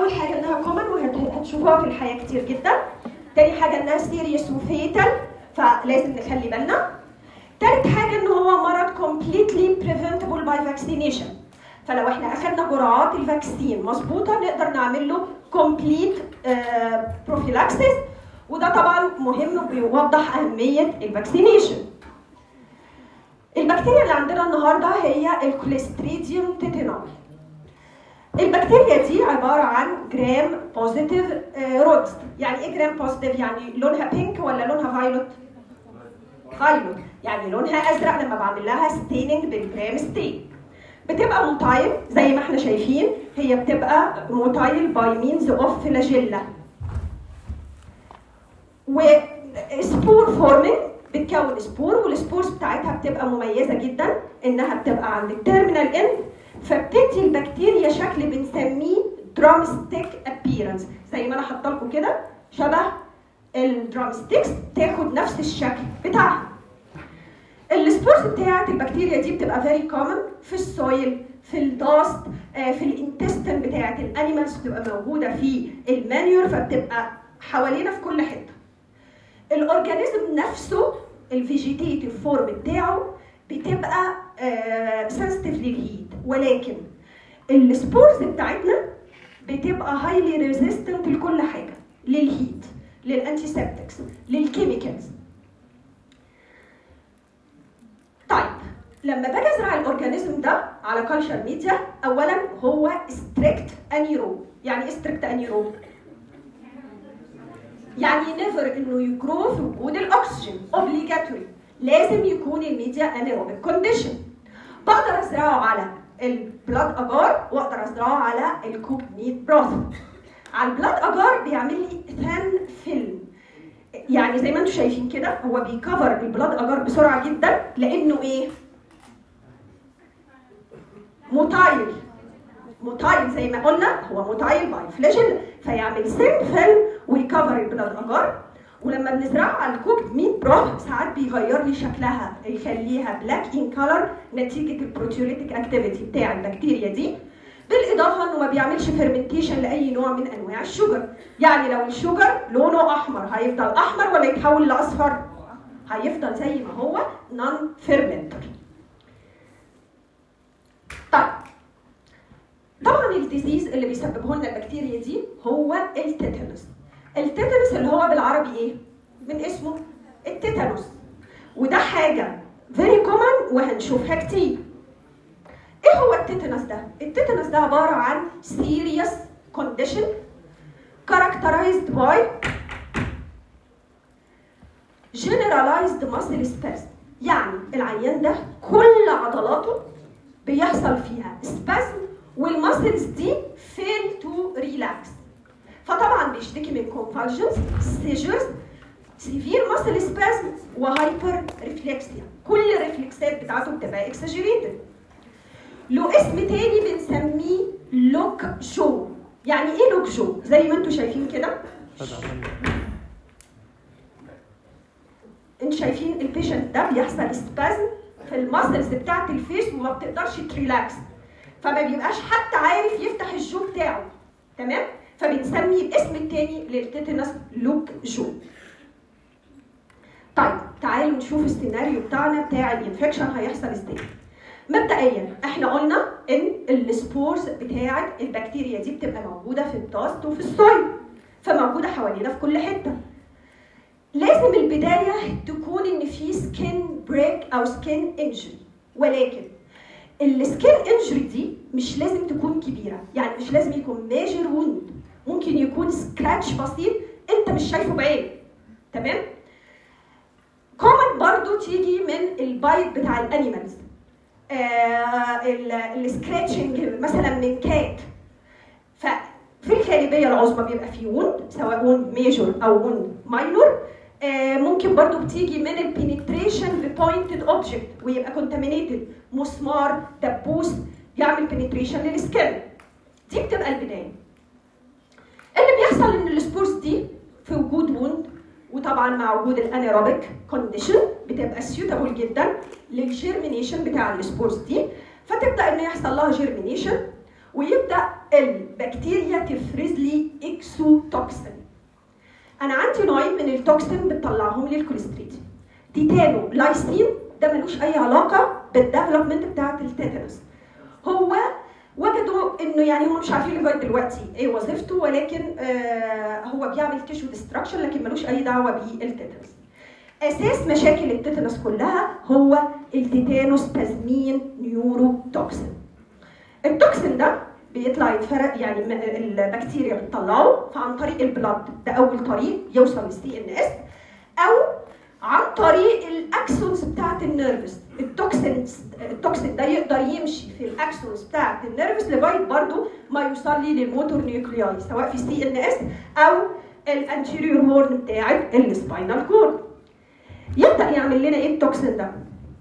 اول حاجه انها كومن وهتشوفوها في الحياه كتير جدا تاني حاجه انها سيريس وفيتال فلازم نخلي بالنا تالت حاجه ان هو مرض completely preventable by vaccination فلو احنا اخذنا جرعات الفاكسين مظبوطه نقدر نعمل له complete prophylaxis وده طبعا مهم وبيوضح اهميه الفاكسينيشن البكتيريا اللي عندنا النهارده هي الكوليستريديوم تيتانول البكتيريا دي عباره عن جرام بوزيتيف رودز يعني ايه جرام بوزيتيف يعني لونها بينك ولا لونها فايلوت فايلوت يعني لونها ازرق لما بعمل لها ستيننج بالجرام ستين بتبقى موتايل زي ما احنا شايفين هي بتبقى موتايل باي مينز اوف فلاجيلا وسبور فورمينج بتكون سبور والسبورز بتاعتها بتبقى مميزه جدا انها بتبقى عند التيرمينال اند فبتدي البكتيريا شكل بنسميه درام ستيك ابييرنس زي ما انا حاطه لكم كده شبه الدرام ستيكس تاخد نفس الشكل بتاعها السبورز بتاعت البكتيريا دي بتبقى فيري كومن في السويل في الداست في الانتستين بتاعت الانيمالز بتبقى موجوده في المانيور فبتبقى حوالينا في كل حته الاورجانيزم نفسه الفيجيتيتيف فورم بتاعه بتبقى سنسيتيف للهيت ولكن السبورز بتاعتنا بتبقى هايلي ريزيستنت لكل حاجه للهيت للانتيسبتكس للكيميكالز طيب لما باجي ازرع الاورجانيزم ده على كلشر ميديا اولا هو ستريكت انيروب يعني ايه ستريكت انيروب يعني نيفر انه يجرو في وجود الاكسجين اوبليجاتوري لازم يكون الميديا انيروبيك كونديشن بقدر ازرعه على البلاد اجار واقدر ازرعه على الكوك ميت بروث على البلاد اجار بيعمل لي ثان فيلم يعني زي ما انتم شايفين كده هو بيكفر البلاد اجار بسرعه جدا لانه ايه موتايل موتايل زي ما قلنا هو موتايل باي فلاجيلا فيعمل سين فيلم ويكفر البلاد اجار ولما بنزرعها على الكوك ميت بروث ساعات بيغير لي شكلها يخليها بلاك ان كلر نتيجه البروتيوليتيك اكتيفيتي بتاع البكتيريا دي بالاضافه انه ما بيعملش فيرمنتيشن لاي نوع من انواع الشجر يعني لو الشجر لونه احمر هيفضل احمر ولا يتحول لاصفر هيفضل زي ما هو نون فيرمنتر طيب طبعا الديزيز اللي بيسببه لنا البكتيريا دي هو التيتانوس التيتانوس اللي هو بالعربي ايه من اسمه التيتانوس وده حاجه فيري كومن وهنشوفها كتير ايه هو التيتانوس ده التيتانوس ده عباره عن serious condition characterized by generalized muscle spasm يعني العيان ده كل عضلاته بيحصل فيها spasm والمسلز دي fail to relax فطبعا بيشتكي من convulsions seizures severe muscle spasm وهايبر ريفلكسيا كل الريفلكسات بتاعته بتبقى اكسجريتد له اسم تاني بنسميه لوك جو يعني ايه لوك جو زي ما انتم شايفين كده انتوا شايفين البيشنت ده بيحصل سبازم في الماسلز بتاعت الفيس وما بتقدرش تريلاكس فما بيبقاش حتى عارف يفتح الجو بتاعه تمام فبنسمي الاسم التاني للتيتانوس لوك جو طيب تعالوا نشوف السيناريو بتاعنا بتاع الانفكشن هيحصل ازاي مبدئيا احنا قلنا ان السبورز بتاعه البكتيريا دي بتبقى موجوده في الداست وفي السويل فموجوده حوالينا في كل حته لازم البدايه تكون ان في سكين بريك او سكين انجري ولكن السكين انجري دي مش لازم تكون كبيره يعني مش لازم يكون ميجر ووند ممكن يكون سكراتش بسيط انت مش شايفه بعينك تمام كومن برضو تيجي من البايت بتاع الانيمالز السكراتشنج مثلا من كات ففي الغالبيه العظمى بيبقى فيه ووند سواء ووند ميجور او ووند ماينور ممكن برضو بتيجي من البنتريشن ببوينتد اوبجكت ويبقى كونتامينيتد مسمار دبوس يعمل بنتريشن للسكن دي بتبقى البدايه اللي بيحصل ان السبورز دي في وجود ووند وطبعا مع وجود الانيروبيك كونديشن بتبقى سيوتابل جدا للجيرمينيشن بتاع السبورز دي فتبدا ان يحصل لها جيرمينيشن ويبدا البكتيريا تفرز لي اكسوتوكسين انا عندي نوعين من التوكسين بتطلعهم لي الكوليستريديوم تيتانو لايسين ده ملوش اي علاقه بالديفلوبمنت بتاعت التيتانوس هو وجدوا انه يعني هم مش عارفين لغايه دلوقتي ايه وظيفته ولكن آه هو بيعمل تيشو ديستراكشن لكن ملوش اي دعوه بالتيتانوس اساس مشاكل التيتانوس كلها هو التيتانوس تزمين نيورو توكسين التوكسين ده بيطلع يتفرق يعني م- البكتيريا بتطلعه فعن طريق البلاد ده اول طريق يوصل للسي ان اس او عن طريق الاكسونز بتاعت النيرفس التوكسين التوكسين ده يقدر يمشي في الاكسونز بتاعت النيرفس لغايه برضو ما يوصل لي للموتور نيوكلياي سواء في السي ان اس او الانتيريور هورن بتاعت السباينال كورد يبدا يعمل لنا ايه التوكسين ده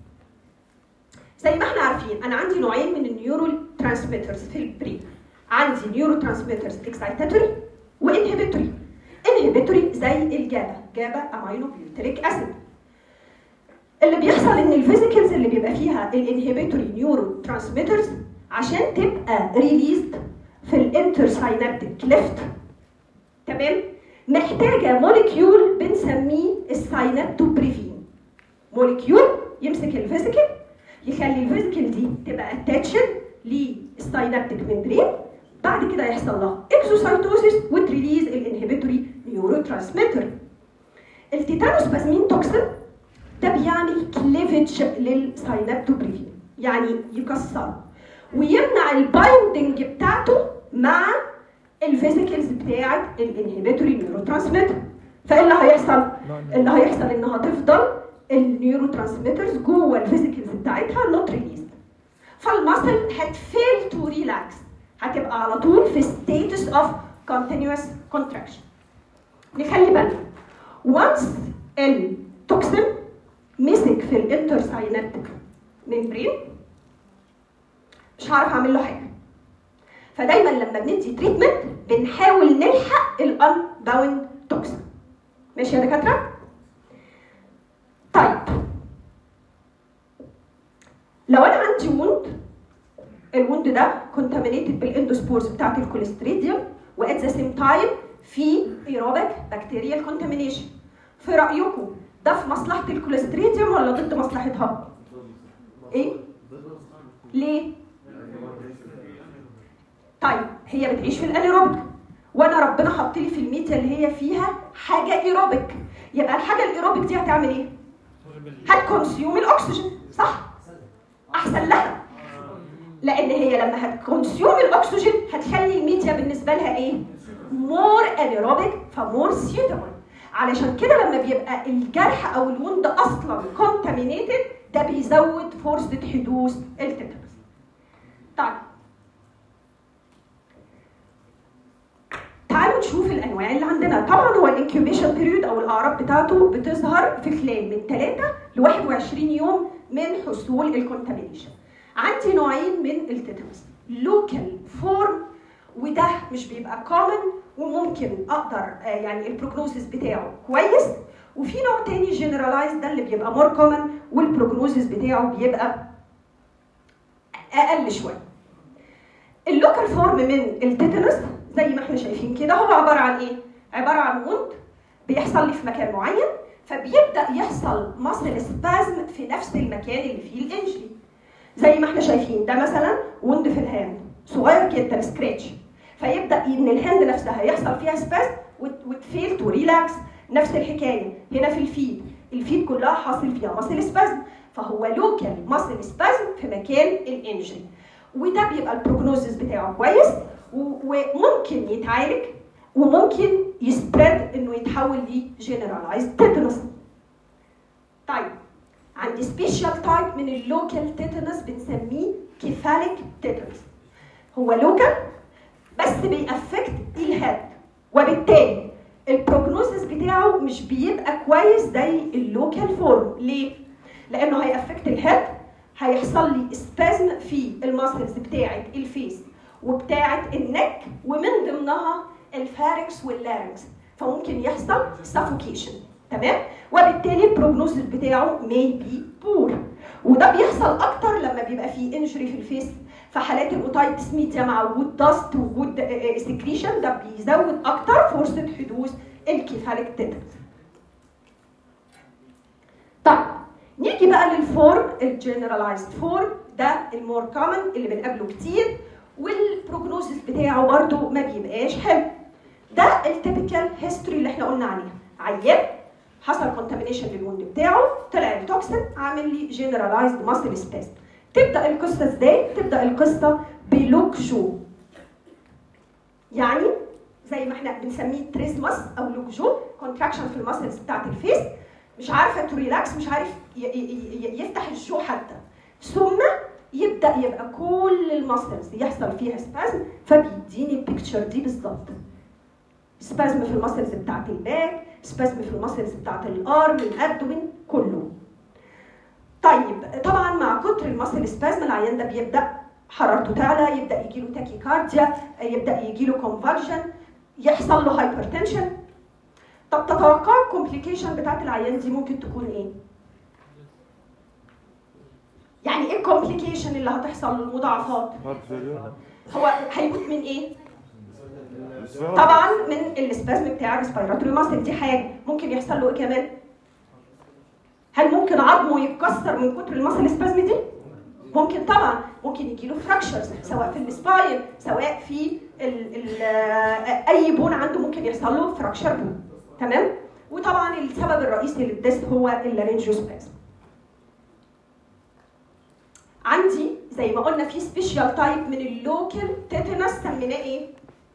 زي ما احنا عارفين انا عندي نوعين من النيورو ترانسميترز في البرين عندي نيورو ترانسميترز اكسايتاتوري وانهبيتوري انهبيتوري زي الجابا جابا امينو بيوتريك اسيد اللي بيحصل ان الفيزيكلز اللي بيبقى فيها الانهبيتوري نيورو ترانسميترز عشان تبقى ريليزد في الانتر ساينابتيك كليفت تمام محتاجه موليكيول بنسميه الساينابتوبريفين موليكيول يمسك الفيزيكل يخلي الفيزيكل دي تبقى اتاتشد للساينابتيك ممبرين بعد كده يحصل لها اكزوسايتوزيس وتريليز الانهبيتوري نيورو ترانسميتر التيتانوس بازمين توكسين ده بيعمل كليفج للساينابتوبريفين يعني يكسره ويمنع البايندنج بتاعته مع الفيزيكلز بتاعه الانهبيتوري نيورو ترانسميتر فايه اللي هيحصل؟ اللي هيحصل انها تفضل النيورو ترانسميترز جوه الفيزيكلز بتاعتها نوت ريليزد فالمسل هتفيل تو ريلاكس هتبقى على طول في ستيتس اوف continuous contraction نخلي بالنا once التوكسين مسك في الانترساينابتيك ممبرين مش هعرف اعمل له حاجه فدايما لما بندي تريتمنت بنحاول نلحق الان باوند توكسين ماشي يا دكاتره طيب لو انا عندي ووند الوند ده كونتامينيتد بالاندوسبورز بتاعت الكوليستريديوم وات ذا سيم تايم في ايروبيك بكتيريال كونتامينيشن في رايكم ده في مصلحه الكوليستريديوم ولا ضد مصلحتها؟ ايه؟ ليه؟ طيب هي بتعيش في الانيروبيك وانا ربنا حط لي في الميديا اللي هي فيها حاجه ايروبيك يبقى الحاجه الايروبيك دي هتعمل ايه؟ هتكونسيوم الاكسجين صح؟ احسن لها لان هي لما هتكونسيوم الاكسجين هتخلي الميديا بالنسبه لها ايه؟ مور انيروبيك فمور سيوتابل علشان كده لما بيبقى الجرح او الوند اصلا كونتامينيتد ده بيزود فرصه حدوث التتبس. طيب تعالوا نشوف الانواع اللي عندنا طبعا هو الانكيوبيشن بيريود او الاعراض بتاعته بتظهر في خلال من 3 ل 21 يوم من حصول الكونتامينيشن عندي نوعين من التيتانوس لوكال فورم وده مش بيبقى كومن وممكن اقدر آه، يعني البروجنوزيس بتاعه كويس وفي نوع تاني جنرالايز ده اللي بيبقى مور كومن والبروجنوزيس بتاعه بيبقى اقل شويه اللوكال فورم من التيتانوس زي ما احنا شايفين كده هو عباره عن ايه عباره عن وند بيحصل لي في مكان معين فبيبدا يحصل مصل سبازم في نفس المكان اللي فيه الانجري زي ما احنا شايفين ده مثلا وند في الهاند صغير جدا سكراتش فيبدا ان الهاند نفسها يحصل فيها سباز وتفيل تو ريلاكس نفس الحكايه هنا في الفيد الفيد كلها حاصل فيها ماسل سبازم فهو لوكال ماسل سبازم في مكان الانجري وده بيبقى البروجنوزيس بتاعه كويس و- وممكن يتعالج وممكن يسبريد انه يتحول لجنرالايز تيتانوس طيب عندي سبيشال تايب من اللوكال تيتانوس بنسميه كيفاليك تيتانوس هو لوكال بس بيأفكت الهيد وبالتالي البروجنوزيس بتاعه مش بيبقى كويس زي اللوكال فورم ليه؟ لانه هيأفكت الهيد هيحصل لي سبازم في الماسلز بتاعه الفيس وبتاعه النك ومن ضمنها الفاركس واللارنكس فممكن يحصل سافوكيشن تمام وبالتالي البروجنوزيس بتاعه may be poor وده بيحصل اكتر لما بيبقى فيه انجري في الفيس في حالات الاوتايتس ميديا مع وجود داست وجود سكريشن ده بيزود اكتر فرصه حدوث الكيفاليك تيتنس طيب نيجي بقى للفورم الجنرالايزد فورم ده المور كومن اللي بنقابله كتير والبروجنوسيس بتاعه برده ما بيبقاش حلو ده التيبيكال هيستوري اللي احنا قلنا عليها عيان حصل كونتامينيشن للوند بتاعه طلع التوكسين عامل لي جنرالايزد ماسل سباس تبدا القصه ازاي تبدا القصه بلوك شو يعني زي ما احنا بنسميه تريزماس او لوك جو كونتراكشن في الماسلز بتاعت الفيس مش عارفه تو ريلاكس مش عارف يفتح الجو حتى ثم يبدا يبقى كل الماسلز يحصل فيها سبازم فبيديني البيكتشر دي بالظبط سبازم في الماسلز بتاعت الباك سبازم في الماسلز بتاعت الارم الابدومين كله طيب طبعا مع كتر الماسل سبازم العيان ده بيبدا حرارته تعلى يبدا يجي له تاكيكارديا يبدا يجي له كونفالجن يحصل له هايبرتنشن طب تتوقع الكومبليكيشن بتاعت العيان دي ممكن تكون ايه؟ يعني ايه الكومبليكيشن اللي هتحصل له المضاعفات؟ هو هيموت من ايه؟ طبعا من السبازم بتاع الريسبيراتوري ماسل دي حاجه ممكن يحصل له ايه كمان؟ هل ممكن عظمه يتكسر من كتر الماسل سبازم دي؟ ممكن طبعا ممكن يجي له فراكشرز سواء في السباين سواء في ال ال اي بون عنده ممكن يحصل له فراكشر بون تمام وطبعا السبب الرئيسي للديست هو اللارنجيوسبازم عندي زي ما قلنا في سبيشال تايب من اللوكال تيتانوس سميناه ايه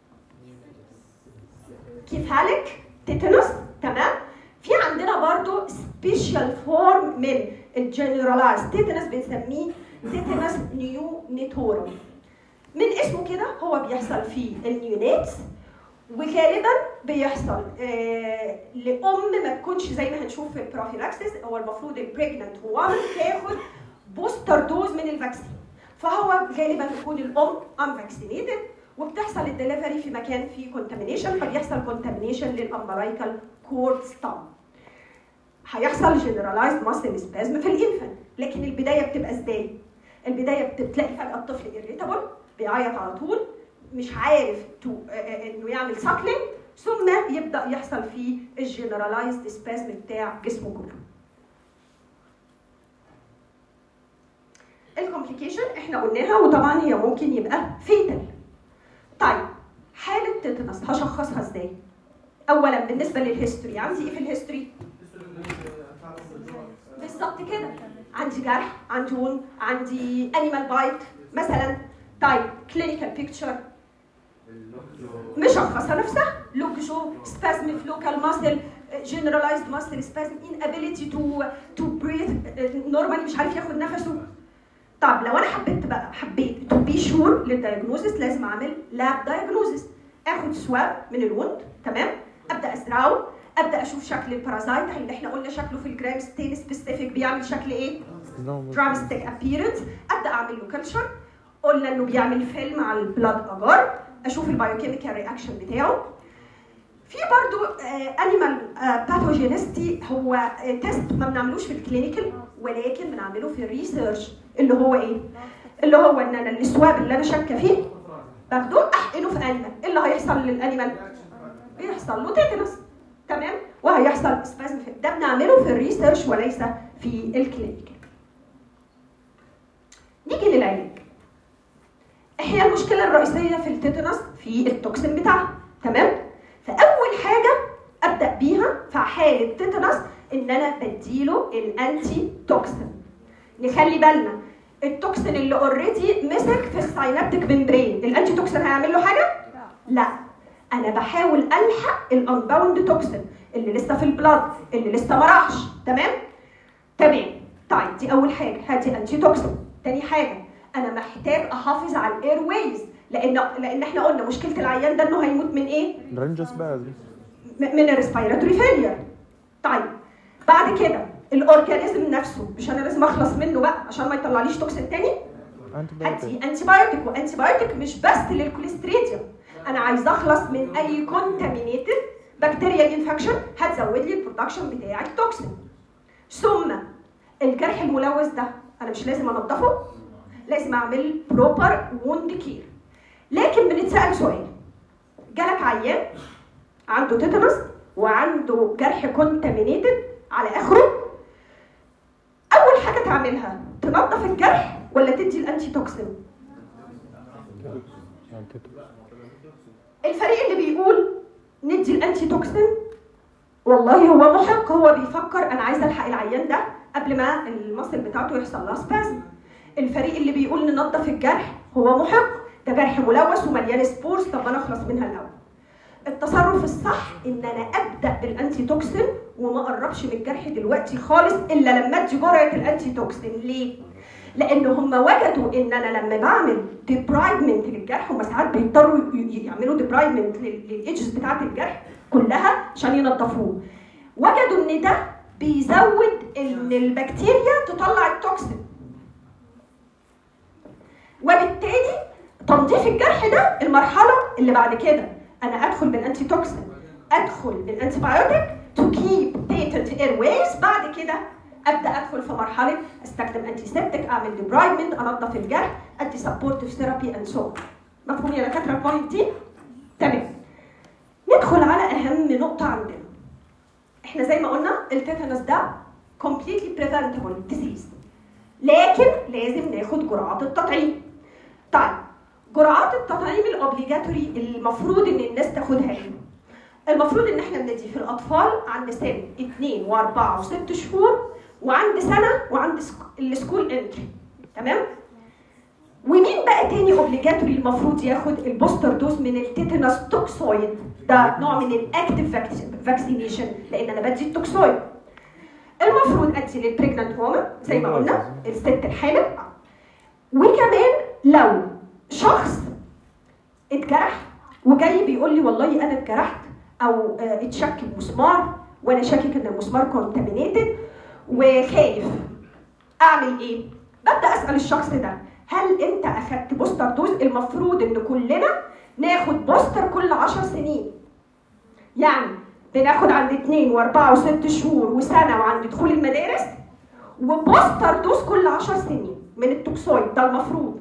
كيفاليك تيتانوس تمام في عندنا برضو سبيشال فورم من الجنرالايز تيتانوس بنسميه تيتانوس نيو نيتورم من اسمه كده هو بيحصل في النيونيتس وغالبا بيحصل آه لام ما تكونش زي ما هنشوف في البروفيلاكسيس هو المفروض البريجننت وومن تاخد بوستر دوز من الفاكسين فهو غالبا تكون الام ان فاكسينيتد وبتحصل الدليفري في مكان فيه كونتامينيشن فبيحصل كونتامينيشن للامبلايكال كورد ستام هيحصل جنرالايزد ماسل سبازم في الانفant لكن البدايه بتبقى ازاي؟ البدايه بتلاقي فجاه الطفل irritable بيعيط على طول مش عارف تو انه يعمل ساكلينج ثم يبدا يحصل فيه الجنرالايزد سبازم بتاع جسمه كله. الكومبليكيشن احنا قلناها وطبعا هي ممكن يبقى فيتال. طيب حاله تيتانس هشخصها ازاي؟ اولا بالنسبه للهيستوري عندي ايه في الهيستوري؟ بالظبط كده عندي جرح عندي وون عندي انيمال بايت مثلا طيب كلينيكال بيكتشر مشخصه نفسها لوك جو سبازم في لوكال ماسل جنرالايزد ماسل سبازم inability تو تو بريث نورمالي مش عارف ياخد نفسه طب لو انا حبيت بقى حبيت تو بي شور للدايجنوزس لازم اعمل لاب دايجنوزس اخد سواب من الوند تمام ابدا ازرعه ابدا اشوف شكل البارازايت اللي احنا قلنا شكله في الجرام ستين سبيسيفيك بيعمل شكل ايه؟ درامستيك ابييرنس ابدا اعمل له كلتشر قلنا انه بيعمل فيلم على البلاد اجار اشوف البايوكيميكال رياكشن بتاعه في برضو انيمال باثوجينستي هو تيست ما بنعملوش في الكلينيكال ولكن بنعمله في الريسيرش اللي هو ايه؟ اللي هو ان انا السواب اللي انا شاكه فيه باخده احقنه في انيمال ايه اللي هيحصل للانيمال؟ بيحصل له تيتانوس تمام وهيحصل سبازم ده بنعمله في الريسيرش وليس في الكلينيكال نيجي للعلاج هي المشكله الرئيسيه في التيتانوس في التوكسين بتاعها تمام فاول حاجه ابدا بيها في حاله تيتانوس ان انا بديله الانتي توكسين نخلي بالنا التوكسين اللي اوريدي مسك في الساينابتيك ممبرين الانتي توكسين هيعمل له حاجه لا انا بحاول الحق الانباوند توكسين اللي لسه في البلاد اللي لسه ما راحش تمام تمام طيب دي اول حاجه هاتي انتي توكسين تاني حاجه انا محتاج احافظ على الاير ويز لان لان احنا قلنا مشكله العيان ده انه هيموت من ايه رنجوسبازم من الريسبيراتوري فيلير طيب بعد كده الاورجانيزم نفسه مش انا لازم اخلص منه بقى عشان ما يطلعليش توكسين تاني هاتي انتي بايوتيك وانتي بايوتيك مش بس للكوليستريديوم انا عايز اخلص من اي كونتامينيتد بكتيريال انفكشن هتزود لي البرودكشن بتاع التوكسين ثم الجرح الملوث ده انا مش لازم انضفه لازم اعمل بروبر ووند كير لكن بنتسال سؤال جالك عيان عنده تيتانوس وعنده جرح كونتامينيتد على اخره اول حاجه تعملها تنظف الجرح ولا تدي الانتي توكسين الفريق اللي بيقول ندي الانتي توكسين والله هو محق هو بيفكر انا عايز الحق العيان ده قبل ما المصل بتاعته يحصل لها سبازم الفريق اللي بيقول ننظف الجرح هو محق ده جرح ملوث ومليان سبورز طب ما نخلص منها الاول التصرف الصح ان انا ابدا بالانتي توكسين وما اقربش من الجرح دلوقتي خالص الا لما ادي جرعه الانتي توكسين ليه لان هم وجدوا ان انا لما بعمل ديبرايدمنت للجرح هم ساعات بيضطروا ي- يعملوا ديبرايدمنت للايدجز بتاعه الجرح كلها عشان ينظفوه وجدوا ان ده بيزود ان البكتيريا تطلع التوكسين وبالتالي تنظيف الجرح ده المرحله اللي بعد كده انا ادخل بالانتي توكسين ادخل بالانتي بايوتيك تو كيب بيتنت اير ويز بعد كده ابدا ادخل في مرحله استخدم انتي سيبتك اعمل ديبرايدمنت انظف الجرح ادي سبورتيف ثيرابي اند سو مفهوم يا دكاتره البوينت دي؟ تمام ندخل على اهم نقطه عندنا احنا زي ما قلنا التيتانوس ده completely preventable disease لكن لازم ناخد جرعات التطعيم طيب جرعات التطعيم الاوبليجاتوري المفروض ان الناس تاخدها ايه المفروض ان احنا بندي في الاطفال عند سن 2 و4 و6 شهور وعند سنه وعند سك- السكول انتري تمام ومين بقى تاني اوبليجاتوري المفروض ياخد البوستر دوز من التيتانوس توكسويد ده نوع من الاكتيف فاكسينيشن لان انا بدي التوكسويد المفروض ادي للبريجنانت وومن زي ما قلنا الست الحامل وكمان لو شخص اتجرح وجاي بيقول لي والله انا اتجرحت او آه، اتشك بمسمار وانا شاكك ان المسمار كونتامينيتد وخايف اعمل ايه؟ ببدا اسال الشخص ده هل انت اخدت بوستر دوز؟ المفروض ان كلنا ناخد بوستر كل 10 سنين. يعني بناخد عند 2 و4 و6 شهور وسنه وعند دخول المدارس وبوستر دوز كل 10 سنين من التوكسويد ده المفروض.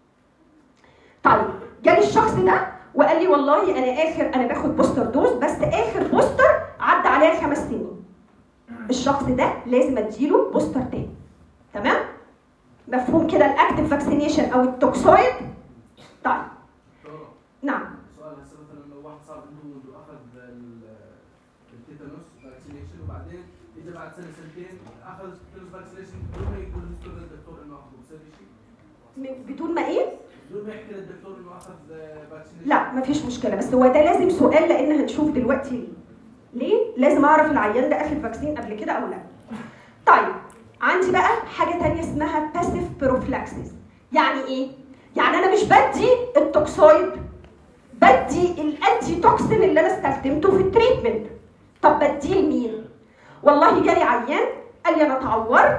طيب جالي الشخص ده وقال لي والله انا اخر انا باخد بوستر دوز بس اخر بوستر عدى عليها خمس سنين. الشخص ده لازم اديله بوستر تاني. تمام؟ مفهوم كده الاكتف فاكسينيشن او التوكسويد؟ طيب دكتورة، نعم سؤال هسه مثلا لو واحد صار عنده ولد واخذ ال- التيتانوس فاكسينيشن وبعدين اجى بعد سنه سنتين اخذ التيتانوس فاكسينيشن بدون ما يقول للدكتور انه اخذه بصير شيء من- بدون ما ايه؟ بدون ما يحكي للدكتور انه اخذ فاكسينيشن لا مفيش مشكله بس هو ده لازم سؤال لان هنشوف دلوقتي ليه ليه لازم اعرف العيان ده اخد فاكسين قبل كده او لا طيب عندي بقى حاجه تانية اسمها باسيف بروفلاكسيس يعني ايه يعني انا مش بدي التوكسويد بدي الانتي توكسين اللي انا استخدمته في التريتمنت طب بديه لمين والله جالي عيان قال لي انا اتعورت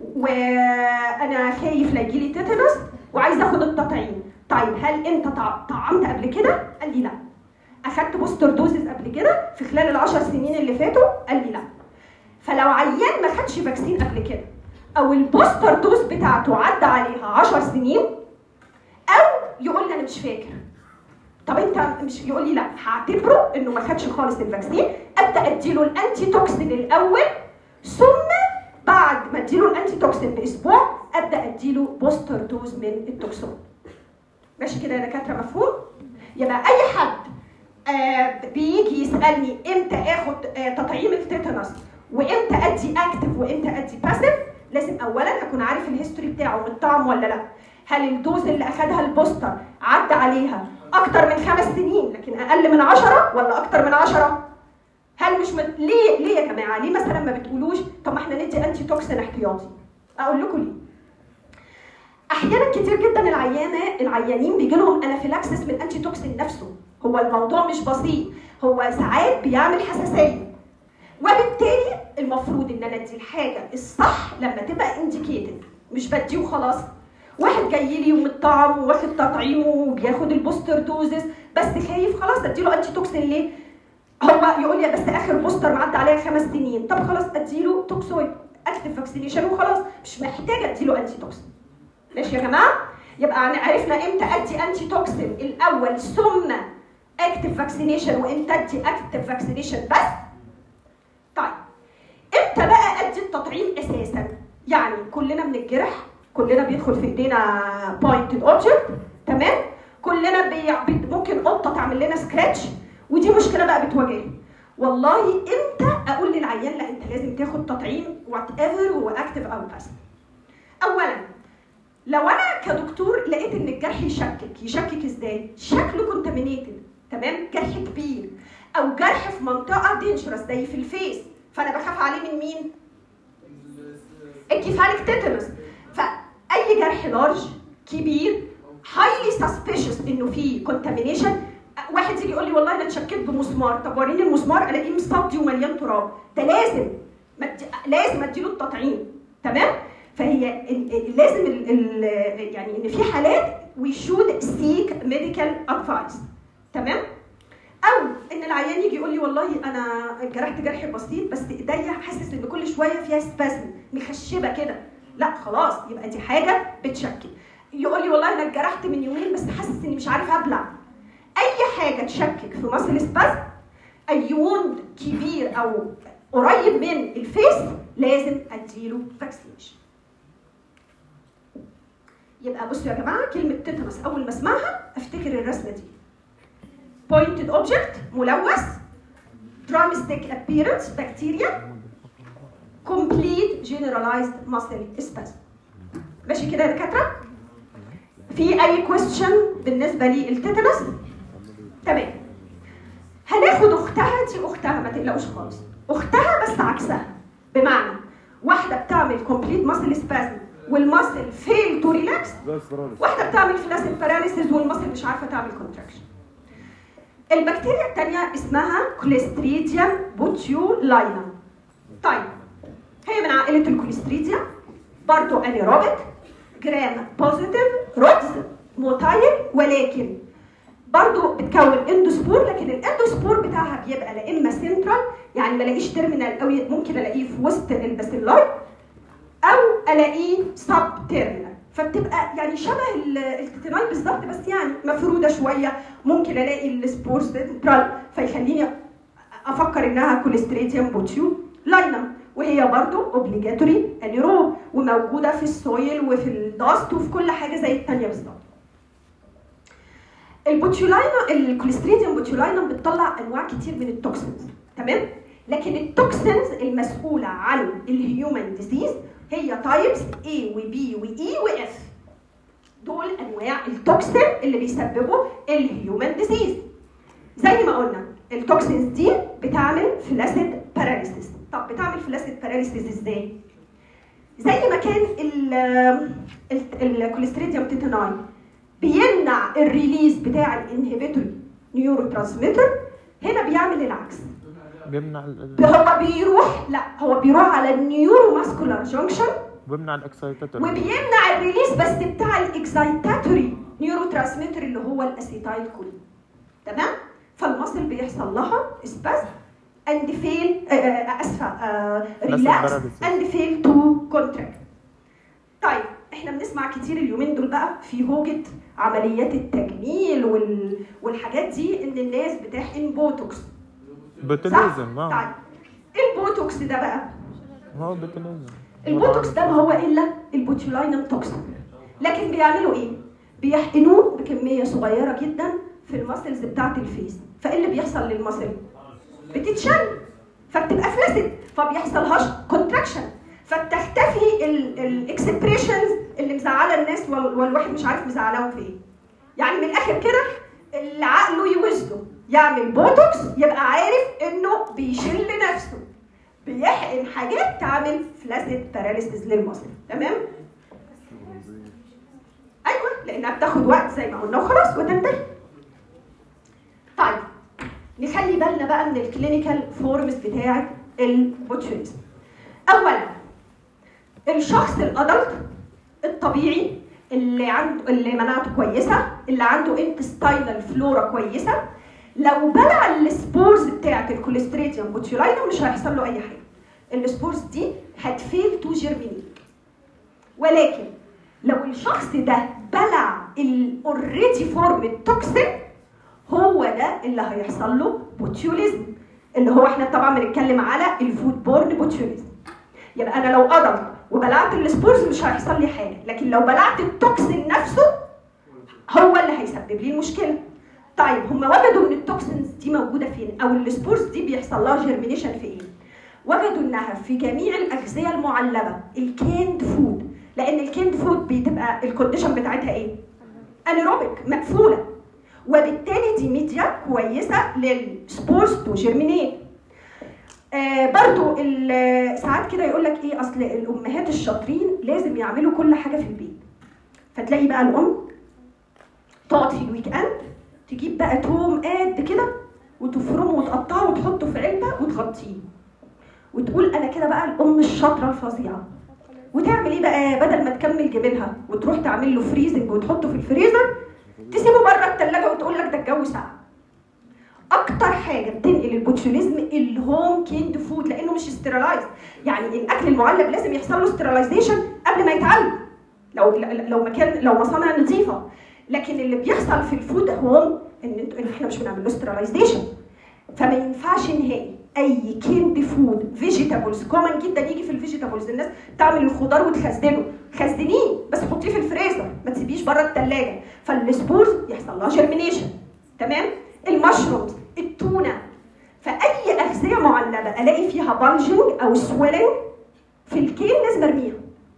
وانا خايف لا يجيلي تيتانوس وعايز اخد التطعيم طيب هل انت طع- طعمت قبل كده قال لي لا اخدت بوستر دوزز قبل كده في خلال العشر سنين اللي فاتوا قال لي لا فلو عيان ما خدش فاكسين قبل كده او البوستر دوز بتاعته عدى عليها 10 سنين او يقول لي انا مش فاكر طب انت مش يقول لي لا هعتبره انه ما خدش خالص الفاكسين ابدا اديله الانتي توكسين الاول ثم بعد ما اديله الانتي توكسين باسبوع ابدا اديله بوستر دوز من التوكسون ماشي كده يا دكاتره مفهوم يبقى اي حد آه بيجي يسالني امتى اخد آه تطعيم التيتانوس وامتى ادي اكتف وامتى ادي باسيف لازم اولا اكون عارف الهيستوري بتاعه متطعم ولا لا هل الدوز اللي اخدها البوستر عدى عليها اكتر من خمس سنين لكن اقل من عشرة ولا اكتر من عشرة هل مش مت... ليه ليه يا جماعه ليه مثلا ما بتقولوش طب ما احنا ندي انتي توكسين احتياطي اقول لكم ليه احيانا كتير جدا العيانه العيانين بيجي لهم انافيلاكسس من انتي توكسين نفسه هو الموضوع مش بسيط هو ساعات بيعمل حساسيه وبالتالي المفروض ان انا ادي الحاجه الصح لما تبقى انديكيتد مش بديه وخلاص واحد جاي لي ومتطعم وواخد تطعيمه وبياخد البوستر دوزز بس خايف خلاص اديله انتي توكسين ليه؟ هو يقول لي بس اخر بوستر معدي عليها خمس سنين طب خلاص اديله توكسويد اكتف فاكسينيشن وخلاص مش محتاجه اديله انتي توكسين ماشي يا جماعه يبقى عرفنا امتى ادي انتي توكسين الاول ثم اكتف فاكسينيشن وامتى ادي اكتف فاكسينيشن بس طيب امتى بقى ادي التطعيم اساسا يعني كلنا بنتجرح كلنا بيدخل في ايدينا بوينتد اوبجكت تمام كلنا بي... بي- ممكن قطه تعمل لنا سكراتش ودي مشكله بقى بتواجهنا والله امتى اقول للعيان لا انت لازم تاخد تطعيم وات ايفر هو اكتف او بس اولا لو انا كدكتور لقيت ان الجرح يشكك يشكك ازاي شكله كونتامينيتد تمام جرح كبير او جرح في منطقه دينجرس زي في الفيس فانا بخاف عليه من مين الكيفاليك تيتانوس فاي جرح لارج كبير هايلي سسبيشس انه فيه كونتامينيشن واحد يجي يقول لي والله انا اتشكيت بمسمار طب وريني المسمار الاقيه مصدي ومليان تراب ده لازم مد... لازم اديله التطعيم تمام فهي ال- ال- لازم ال... ال... يعني ان في حالات وي شود سيك ميديكال ادفايس تمام او ان العيان يجي يقول لي والله انا جرحت جرح بسيط بس ايديا حاسس ان كل شويه فيها سبازم مخشبه كده لا خلاص يبقى دي حاجه بتشكل يقول لي والله انا اتجرحت من يومين بس حاسس اني مش عارف ابلع اي حاجه تشكك في مصل سبازم اي ووند كبير او قريب من الفيس لازم اديله فاكسينيشن يبقى بصوا يا جماعه كلمه تيتانوس اول ما اسمعها افتكر الرسمه دي pointed object ملوث drumstick appearance bacteria complete generalized muscle spasm ماشي كده يا دكاتره في اي question بالنسبه للتيتانوس تمام هناخد اختها دي اختها ما تقلقوش خالص اختها بس عكسها بمعنى واحده بتعمل complete muscle spasm والمسل fail to relax واحده بتعمل فلاسيد باراليسيس والمسل مش عارفه تعمل كونتراكشن البكتيريا الثانيه اسمها كوليستريديوم بوتيولاينا طيب هي من عائله الكوليستريديا برضو انيروبيك جرام بوزيتيف رودز موتايل ولكن برضو بتكون اندوسبور لكن الاندوسبور بتاعها بيبقى لا اما سنترال يعني ما الاقيش تيرمينال قوي ممكن الاقيه في وسط الباسيلاي او الاقيه سب تيرمينال فبتبقى يعني شبه ال- التيتاناي بالظبط بس يعني مفروده شويه ممكن الاقي السبور سنترال فيخليني افكر انها كوليستريديوم بوتيو لاينم وهي برضو اوبليجاتوري انيروب وموجوده في السويل وفي الداست وفي كل حاجه زي الثانيه بالظبط البوتيولاينا الكوليستريديوم بوتيولاينم بتطلع انواع كتير من التوكسينز تمام لكن التوكسينز المسؤوله عن الهيومن ديزيز هي تايبس A و B و E و F دول انواع التوكسين اللي بيسببوا الهيومن ديزيز زي ما قلنا التوكسينز دي بتعمل فلاسيد باراليسيس طب بتعمل فلاسيد باراليسيس ازاي زي ما كان الكوليستريديوم تيتاناي بيمنع الريليز بتاع الانهبيتوري نيورو ترانسميتر هنا بيعمل العكس بيمنع ال- هو بيروح لا هو بيروح على النيورو ماسكولار جونكشن بيمنع الاكسايتاتور وبيمنع الريليز بس بتاع الاكسايتاتوري نيورو ترانسميتر اللي هو الاسيتايل كولين تمام فالمصل بيحصل لها اسباس اند فيل اسفه ريلاكس paralysis. اند فيل تو كونتراكت طيب احنا بنسمع كتير اليومين دول بقى في هوجة عمليات التجميل وال... والحاجات دي ان الناس بتحقن بوتوكس بوتوليزم اه طيب ايه البوتوكس ده بقى هو بوتوليزم البوتوكس ده ما هو الا البوتيولاينم توكسين لكن بيعملوا ايه بيحقنوه بكميه صغيره جدا في المسلز بتاعه الفيس فايه اللي بيحصل للمسل بتتشل فبتبقى فلاسد فبيحصلهاش كونتراكشن فبتختفي الاكسبريشنز اللي مزعله الناس وال- والواحد مش عارف مزعلاهم في ايه يعني من الاخر كده اللي عقله يوزده يعمل بوتوكس يبقى عارف انه بيشل نفسه بيحقن حاجات تعمل فلاسيد باراليسيس للمصل تمام ايوه لانها بتاخد وقت زي ما قلنا وخلاص وتنتهي طيب نخلي بالنا بقى من الكلينيكال فورمز بتاعه البوتشوليزم اولا الشخص الادلت الطبيعي اللي عنده اللي مناعته كويسه اللي عنده انتستاينال فلورا كويسه لو بلع السبورز بتاعه الكوليستريديوم بوتيولاينم مش هيحصل له اي حاجه السبورز دي هتفيل تو جيرمينيت ولكن لو الشخص ده بلع الاوريدي فورم التوكسين هو ده اللي هيحصل له بوتيوليزم اللي هو احنا طبعا بنتكلم على الفود بورن بوتيوليزم يبقى انا لو قدر وبلعت السبورز مش هيحصل لي حاجه لكن لو بلعت التوكسين نفسه هو اللي هيسبب لي المشكله طيب هم وجدوا ان التوكسينز دي موجوده فين او السبورز دي بيحصل لها جيرمينيشن في ايه وجدوا انها في جميع الاغذيه المعلبه الكيند فود لان الكيند فود بتبقى الكونديشن بتاعتها ايه انيروبيك مقفوله وبالتالي دي ميديا كويسه للسبورز تو جيرمينيت آه برضو ال- ساعات كده يقول لك ايه اصل الامهات الشاطرين لازم يعملوا كل حاجه في البيت فتلاقي بقى الام تقعد في الويك اند تجيب بقى توم قد كده وتفرمه وتقطعه وتحطه في علبه وتغطيه وتقول انا كده بقى الام الشاطره الفظيعه وتعمل ايه بقى بدل ما تكمل جبينها وتروح تعمل له فريزنج وتحطه في الفريزر تسيبه بره الثلاجه وتقول لك ده الجو ساقع اكتر حاجه بتنقل البوتشوليزم الهوم كيند فود لانه مش استرالايز يعني الاكل المعلب لازم يحصل له استرلايزيشن قبل ما يتعلب لو لو مكان لو مصانع نظيفه لكن اللي بيحصل في الفود هوم ان انتوا ان احنا مش بنعمل له استرلايزيشن فما ينفعش نهائي اي كيند فود فيجيتابلز كومن جدا يجي في الفيجيتابلز الناس تعمل الخضار وتخزنه خزنيه بس حطيه في الفريزر ما تسيبيش بره الثلاجه فالسبورز يحصل لها جيرمينيشن تمام المشرومز التونه فاي اغذيه معلبه الاقي فيها بلجنج او سويلنج في الكين لازم ارميها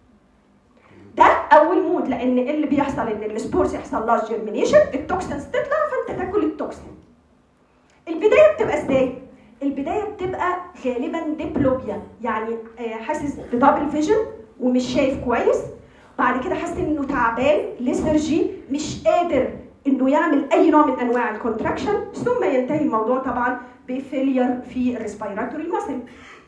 ده اول مود لان اللي بيحصل ان السبورز يحصل لها جيرمينيشن التوكسينز تطلع فانت تاكل التوكسين البدايه بتبقى ازاي البدايه بتبقى غالبا ديبلوبيا يعني آه، حاسس بدبل فيجن ومش شايف كويس بعد كده حاسس انه تعبان ليثرجي مش قادر انه يعمل اي نوع من انواع الكونتراكشن ثم ينتهي الموضوع طبعا بفيلير في الريسبيراتوري ماسل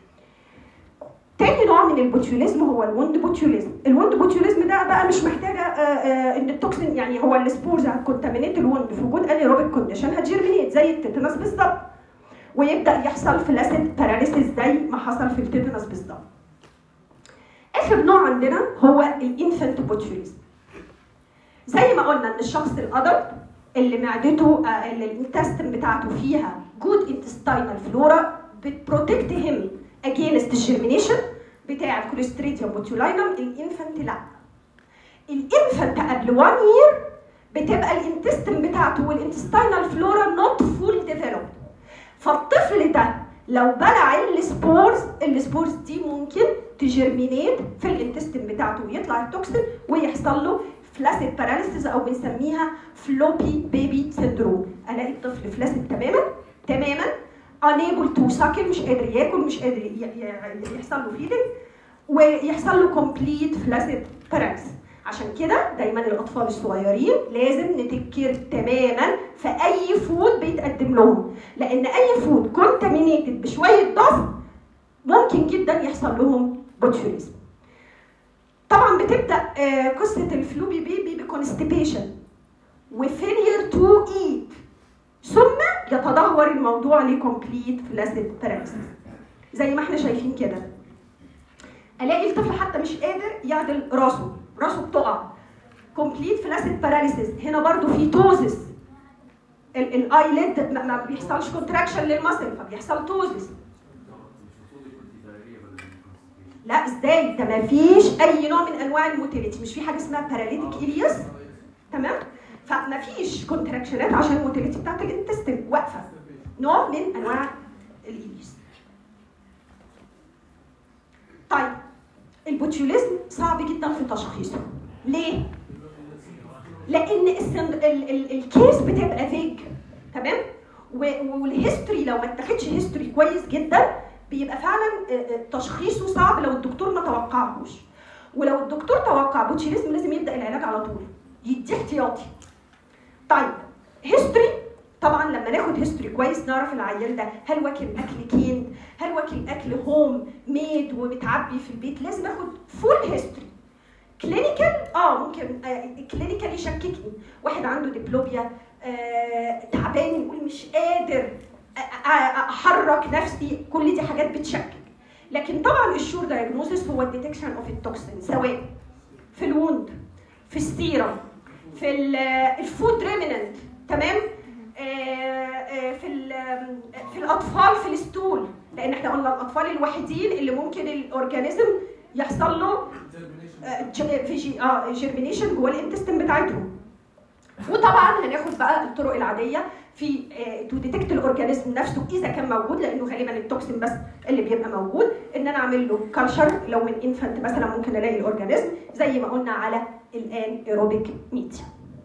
تاني نوع من البوتيوليزم هو الوند بوتيوليزم الوند بوتيوليزم ده بقى مش محتاجه آه، آه، ان التوكسين يعني هو السبورز هتكونتامينيت الوند في وجود انيروبيك كونديشن هتجيرمينيت زي التيتانس بالظبط ويبدا يحصل فلاسيد باراليسيس زي ما حصل في التيتانس بالظبط اخر نوع عندنا هو الانفنت بوتيوليزم زي ما قلنا ان الشخص الادلت اللي معدته آه، اللي الانتستين بتاعته فيها جود انتستينال فلورا بتبروتكت هيم اجينست الجيرمينيشن بتاع الكوليستريديوم بوتيولاينم الانفنت لا الانفنت قبل 1 يير بتبقى الانتستين بتاعته والانتستينال فلورا نوت فول ديفلوبد فالطفل ده لو بلع السبورز السبورز دي ممكن تجرمينيت في الانتستين بتاعته ويطلع التوكسين ويحصل له فلاسيد باراليسيس او بنسميها فلوبي بيبي سندروم الاقي الطفل فلاسيد تماما تماما unable to suckle مش قادر ياكل مش قادر ي- ي- يحصل له فيدنج ويحصل له complete flaccid paralysis عشان كده دايما الاطفال الصغيرين لازم نتكر تماما في اي فود بيتقدم لهم لان اي فود كونتامينيتد بشويه ضغط ممكن جدا يحصل لهم بوتيوليزم طبعا بتبدا آه، قصه الفلوبي بيبي بكونستيبيشن وفيلير تو ايت ثم يتدهور الموضوع لكومبليت فلاسيد باراليسيس زي ما احنا شايفين كده الاقي الطفل حتى مش قادر يعدل راسه راسه بتقع كومبليت فلاسيد باراليسيس هنا برضو في توزس الايليد ما ما بيحصلش كونتراكشن للمسل فبيحصل توزس لا ازاي ده ما فيش اي نوع من انواع الموتيليتي مش في حاجه اسمها باراليتيك الياس تمام فما فيش كونتراكشنات عشان الموتيليتي بتاعت الانتستين واقفه نوع من انواع الالياس طيب البوتيوليزم صعب جدا في تشخيصه ليه لان السند... ال... ال... الكيس بتبقى فيج تمام و- والهيستوري لو ما اتاخدش هيستوري كويس جدا بيبقى فعلا آه، آه، تشخيصه صعب لو الدكتور ما توقعهوش ولو الدكتور توقع بوتشيليزم لازم يبدا العلاج على طول يديه احتياطي طيب هيستوري طبعا لما ناخد هيستوري كويس نعرف العيان ده هل واكل اكل كين هل واكل اكل هوم ميد ومتعبي في البيت لازم اخد فول هيستوري كلينيكال اه ممكن آه كلينيكال يشككني واحد عنده ديبلوبيا آه تعبان يقول مش قادر أ- أ- احرك نفسي كل دي حاجات بتشكك لكن طبعا الشور دايجنوزس هو الديتكشن اوف التوكسين سواء في الوند في السيرم في ال- الفود ريمننت تمام آه، آه، في ال- في الاطفال في الستول لان احنا قلنا الاطفال الوحيدين اللي ممكن الاورجانيزم يحصل له Germination. فيجي اه جيرمينيشن جوه الانتستين بتاعتهم وطبعا هناخد بقى الطرق العاديه في تو ديتكت الاورجانيزم نفسه اذا كان موجود لانه غالبا التوكسين بس اللي بيبقى موجود ان انا اعمل له كلشر لو من انفانت مثلا ممكن الاقي الاورجانيزم زي ما قلنا على الان ايروبيك ميديا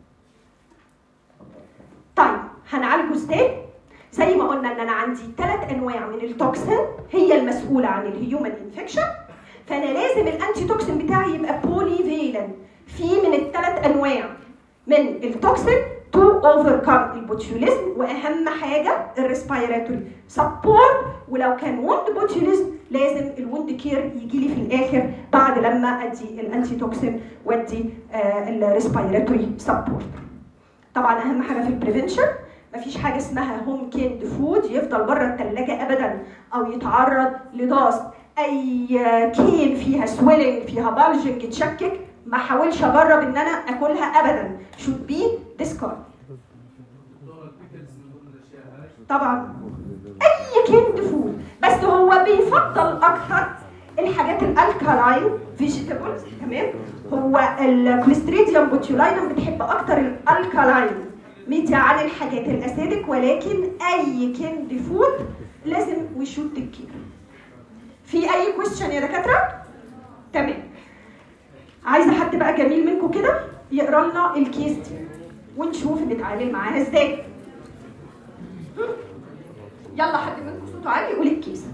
طيب هنعالجه ازاي زي ما قلنا ان انا عندي ثلاث انواع من التوكسين هي المسؤوله عن الهيومن انفكشن فانا لازم الانتي توكسين بتاعي يبقى بولي فيلن في من الثلاث انواع من التوكسين تو اوفركم البوتيوليزم واهم حاجه الريسبيراتوري سبورت ولو كان ووند بوتيوليزم لازم الوند كير يجي لي في الاخر بعد لما ادي الانتي توكسين وادي الريسبيراتوري سبورت طبعا اهم حاجه في البريفنشن مفيش حاجه اسمها هوم كيند فود يفضل بره الثلاجه ابدا او يتعرض لضغط اي كين فيها سويلنج فيها بالجنج تشكك ما احاولش اجرب ان انا اكلها ابدا should be discard دكتورة البيكلز من ضمن الاشياء هاي طبعا اي كيند فود بس هو بيفضل اكتر الحاجات الالكالاين فيجيتابلز تمام هو الكوليستريديوم بوتيولاينم بتحب اكتر الالكالاين ميديا عن الحاجات الاسيدك ولكن اي كيند فود لازم وشوت تكير في اي كويستشن يا دكاتره تمام عايزه حد بقى جميل منكم كده يقرا لنا الكيس دي ونشوف نتعامل معاها ازاي يلا حد منكم صوته عالي يقول الكيس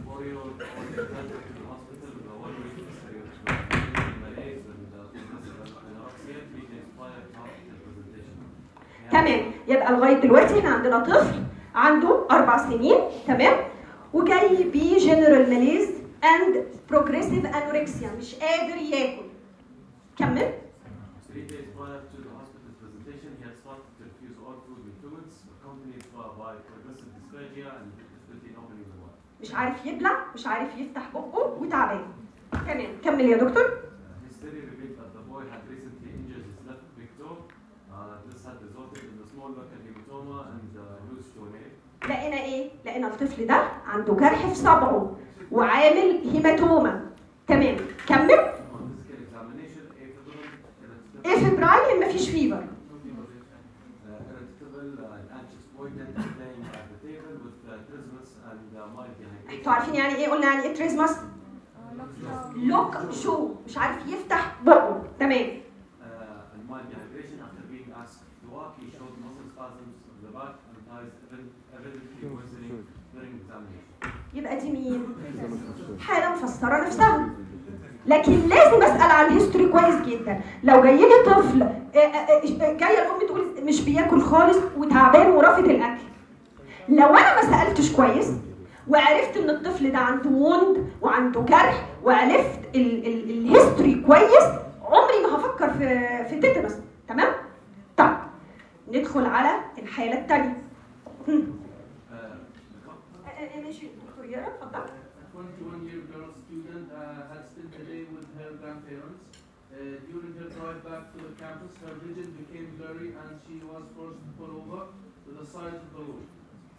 تمام يبقى لغايه دلوقتي احنا عندنا طفل عنده اربع سنين تمام وجاي بيه جنرال ماليز اند بروجريسيف انوركسيا مش قادر ياكل كمل Three days prior to the hospital presentation, he had started to refuse all food with fluids, accompanied by by progressive dysphagia and difficulty in opening the mouth. مش عارف يبلع مش عارف يفتح بقه وتعبان تمام كمل يا دكتور Uh, his study revealed that the boy had recently injured his left big toe. Uh, this had resulted in a small local hematoma and uh, loose toenail. لقينا ايه لقينا الطفل ده عنده جرح في صبعه وعامل هيماتوما تمام كمل On physical examination, afebrile, irritable, ايه فبراير مفيش فيبر uh, irritable uh, and anxious boy then playing at the table with uh, trismus and uh, mild dehydration. انتوا عارفين يعني ايه قلنا يعني ايه تريزماس لوك شو مش عارف يفتح بقه تمام uh, and mild dehydration after being asked to walk, he showed muscle spasms of the back and thighs, evident- evidently worsening during examination. يبقى دي مين حاله مفسره نفسها لكن لازم اسال عن الهيستوري كويس جدا لو جاي لي طفل آه، آه، آه، جايه الام تقول مش بياكل خالص وتعبان ورافض الاكل لو انا ما سالتش كويس وعرفت ان الطفل ده عنده ووند وعنده جرح وعرفت ال- ال- الهيستوري كويس عمري ما هفكر في في تيتانوس تمام طيب ندخل على الحاله الثانيه Uh, the co- ماشي دكتور يارا اتفضل A 21-year girl student uh, had spent the day with her grandparents. Uh, during her drive back to the campus, her vision became blurry and she was forced to pull over to the side of the road.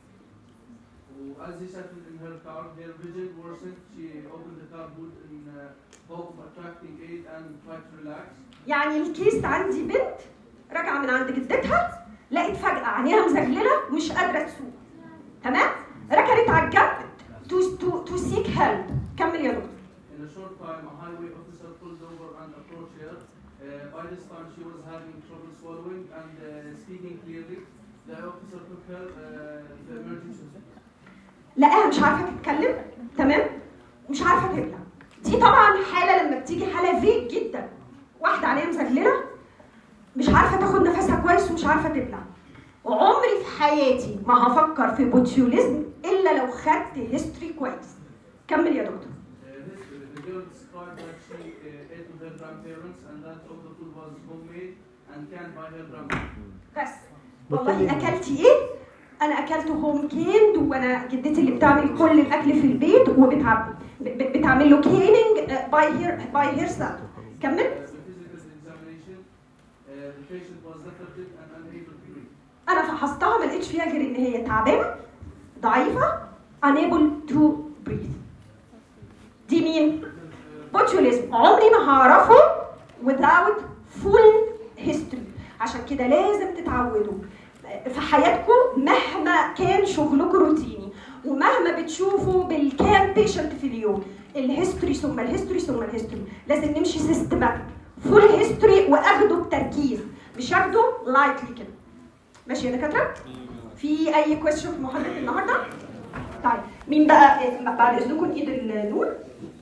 As she settled in her car, her vision worsened. She opened the car boot in uh, hope of attracting aid and tried to relax. يعني الكيس عندي بنت راجعه من عند جدتها لقيت فجاه عينيها مزغلله ومش قادره تسوق تمام ركنت على الجنب تو تو تو سيك هيلب كمل يا دكتور In a short time, a highway officer pulled over and approached her. Uh, by this time, she was having trouble swallowing and uh, speaking clearly. The officer took her uh, to the emergency hospital. لقاها مش عارفه تتكلم تمام مش عارفه تبلع دي طبعا حاله لما بتيجي حاله فيك جدا واحده عليها مزغلله مش عارفه تاخد نفسها كويس ومش عارفه تبلع عمري في حياتي ما هفكر في بوتيوليزم الا لو خدت هيستوري كويس كمل يا دكتور Uh, this, the girl described that she uh, ate with her grandparents and that all the food was homemade and canned by her grandmother. بس والله اكلتي ايه انا اكلت هوم كيند وانا جدتي اللي بتعمل كل الاكل في البيت وبتعمل بتعمل له كيننج باي هير باي هير سيلف كمل Uh, the physical examination, uh, the the patient was lethargic and unable to breathe. انا فحصتها ما لقيتش فيها غير ان هي تعبانه ضعيفه unable to breathe دي مين بوتوليزم عمري ما هعرفه without full history عشان كده لازم تتعودوا في حياتكم مهما كان شغلكم روتيني ومهما بتشوفوا بالكام بيشنت في اليوم الهيستوري ثم الهيستوري ثم الهيستوري لازم نمشي سيستماتيك فول هيستوري واخده بتركيز مش اخده لايتلي كده ماشي يا دكاتره في اي كويستشن في محاضره النهارده طيب مين بقى بعد اذنكم ايد النور